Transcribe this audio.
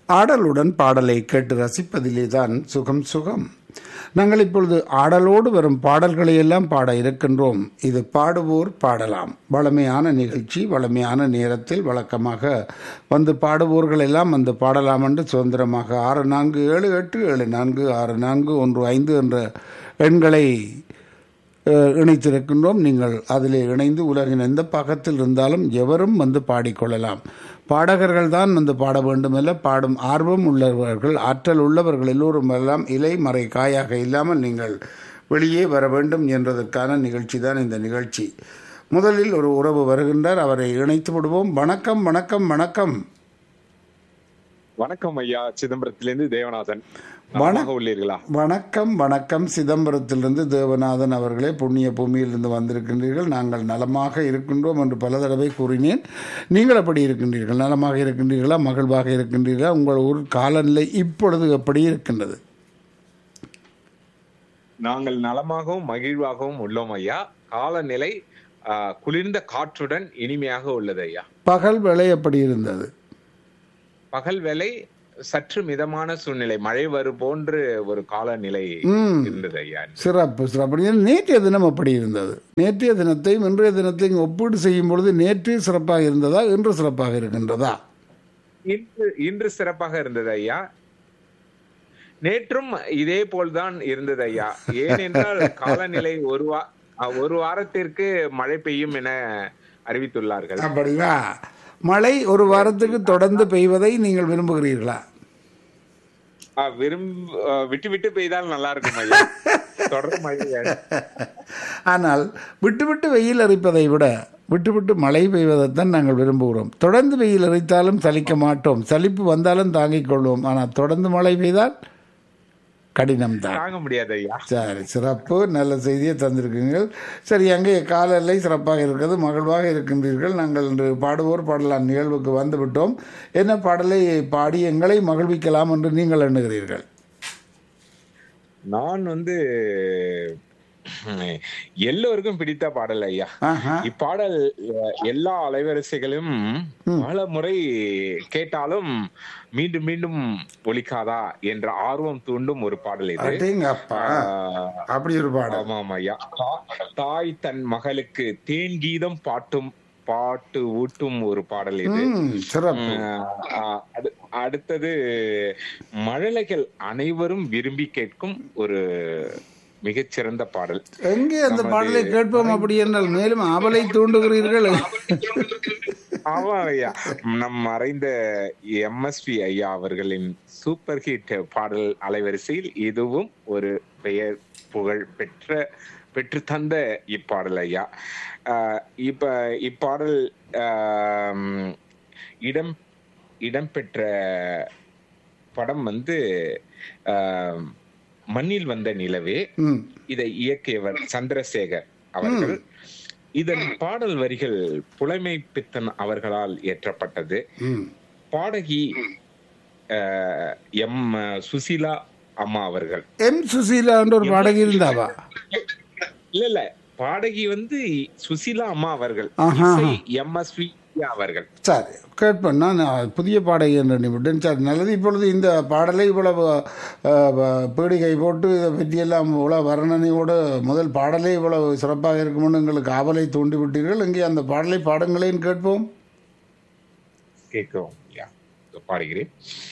ஆடலுடன் பாடலை கேட்டு ரசிப்பதிலே தான் சுகம் சுகம் நாங்கள் இப்பொழுது ஆடலோடு வரும் பாடல்களை எல்லாம் பாட இருக்கின்றோம் இது பாடுவோர் பாடலாம் வளமையான நிகழ்ச்சி வளமையான நேரத்தில் வழக்கமாக வந்து பாடுவோர்கள் எல்லாம் வந்து பாடலாம் என்று சுதந்திரமாக ஆறு நான்கு ஏழு எட்டு ஏழு நான்கு ஆறு நான்கு ஒன்று ஐந்து என்ற எண்களை அஹ், இணைத்திருக்கின்றோம் நீங்கள் அதில் இணைந்து உலகின் எந்த பக்கத்தில் இருந்தாலும் எவரும் வந்து பாடிக்கொள்ளலாம் பாடகர்கள் தான் வந்து பாட வேண்டுமல்ல பாடும் ஆர்வம் உள்ளவர்கள் ஆற்றல் உள்ளவர்கள் எல்லோரும் எல்லாம் இலை மறை காயாக இல்லாமல் நீங்கள் வெளியே வர வேண்டும் என்பதற்கான நிகழ்ச்சி தான் இந்த நிகழ்ச்சி முதலில் ஒரு உறவு வருகின்றார் அவரை இணைத்து விடுவோம் வணக்கம் வணக்கம் வணக்கம் வணக்கம் ஐயா சிதம்பரத்திலிருந்து தேவநாதன் நலமாக உள்ளீர்களா வணக்கம் வணக்கம் சிதம்பரத்திலிருந்து தேவநாதன் அவர்களே புண்ணிய பூமியிலிருந்து வந்திருக்கின்றீர்கள் நாங்கள் நலமாக இருக்கின்றோம் என்று பல தடவை கூறினேன் நீங்கள் எப்படி இருக்கின்றீர்கள் நலமாக இருக்கின்றீர்களா மகிழ்வாக இருக்கின்றீர்களா உங்கள் ஊர் காலநிலை இப்பொழுது எப்படி இருக்கின்றது நாங்கள் நலமாகவும் மகிழ்வாகவும் உள்ளோம் ஐயா காலநிலை ஆ, குளிர்ந்த காற்றுடன் இனிமையாக உள்ளது ஐயா பகல் வேலை எப்படி இருந்தது பகல் வேலை சற்று மிதமான சூழ்நிலை மழை வரும் போன்று ஒரு காலநிலை ம் இருந்தது ஐயா சிறப்பு சிறப்பு ஏன் நேற்றைய தினம் அப்படி இருந்தது நேற்றைய தினத்தையும் இன்றைய தினத்தையும் ஒப்பீடு செய்யும் பொழுது நேற்று சிறப்பாக இருந்ததா இன்று சிறப்பாக இருக்கின்றதா இன்று இன்று சிறப்பாக இருந்தது ஐயா நேற்றும் இதே போல்தான் இருந்தது ஐயா ஏனென்றால் காலநிலை ஒரு வா அ, ஒரு வாரத்திற்கு மழை பெய்யும் என அறிவித்துள்ளார்கள் அப்படியா மழை ஒரு வாரத்துக்கு தொடர்ந்து பெய்வதை நீங்கள் விரும்புகிறீர்களா ஆ, விரும்ப ஆ, விட்டு விட்டு பெய்தால் நல்லா இருக்கும் ஐயா தொடர் மழை வேணும். ஆனால் விட்டு விட்டு வெயில் அரிப்பதை விட விட்டு விட்டு மழை பெய்வதைத்தான் நாங்கள் விரும்புகிறோம் தொடர்ந்து வெயில் அரித்தாலும் சலிக்க மாட்டோம் சலிப்பு வந்தாலும் தாங்கிக் கொள்வோம் ஆனால் தொடர்ந்து மழை பெய்தால் கடினம்தான் தாங்க முடியாது ஐயா சரி சிறப்பு நல்ல செய்தியை தந்திருக்கீர்கள் சரி அங்கே காலநிலை சிறப்பாக இருக்கிறது மகிழ்வாக இருக்கின்றீர்கள் நாங்கள் இன்று பாடுவோர் பாடலாம் நிகழ்வுக்கு வந்துவிட்டோம் என்ன பாடலை பாடி எங்களை மகிழ்விக்கலாம் என்று நீங்கள் எண்ணுகிறீர்கள் நான் வந்து எல்லோருக்கும் பிடித்த பாடல் ஐயா ஆஹா இப்பாடல் அஹ், எல்லா அலைவரிசைகளும் பல முறை கேட்டாலும் மீண்டும் மீண்டும் ஒலிக்காதா என்ற ஆர்வம் தூண்டும் ஒரு பாடல் இது அடேங்கப்பா ஆஹ், அப்படி ஒரு பாடல் ஆமாம் ஐயா தா- தாய் தன் மகளுக்கு தேன் கீதம் பாட்டும் பாட்டு ஊட்டும் ஒரு பாடல் இது ம் சிறப்பு ஆஹ் அடு- அடுத்தது மழலைகள் அனைவரும் விரும்பி கேட்கும் ஒரு மிகச்சிறந்த பாடல் எங்கே அந்த பாடலை கேட்போம் அப்படி என்றால் மேலும் ஆவலை தூண்டுகிறீர்கள் ஆமா ஐயா நம் மறைந்த எம்எஸ்பி ஐயா அவர்களின் சூப்பர் ஹிட் பாடல் அலைவரிசையில் இதுவும் ஒரு பெயர் புகழ் பெற்ற பெற்று தந்த இப்பாடல் ஐயா ஆஹ் இப்ப இப்பாடல் ஆம், இடம் இடம்பெற்ற படம் வந்து ஆம், மண்ணில் வந்த நிலவே ம் இதை இயக்கியவர் சந்திரசேகர் அவர்கள் இதன் பாடல் வரிகள் புலமை பித்தன் அவர்களால் இயற்றப்பட்டது ம் பாடகி அஹ், எம் சுசீலா அம்மா அவர்கள் எம் சுசீலா என்ற ஒரு பாடகி இருந்தாவா இல்ல இல்ல பாடகி வந்து சுசீலா அம்மா அவர்கள் ஆஹா. எம்எஸ்வி அவர்கள் சரி கேட்பேன் நான் புதிய பாடகி என்று நிமிடம் சரி நல்லது இப்பொழுது இந்த பாடலை இவ்வளவு அஹ், ப- பீடிகை போட்டு இதை பற்றியெல்லாம் இவ்வளோ வர்ணனையோடு முதல் பாடலே இவ்வளவு சிறப்பாக இருக்கும்னு எங்களுக்கு ஆவலை தூண்டி விட்டீர்கள் இங்கே அந்த பாடலை பாடுங்களேன் கேட்போம் கேட்கிறோம் ஐயா. இதோ பாடுகிறேன்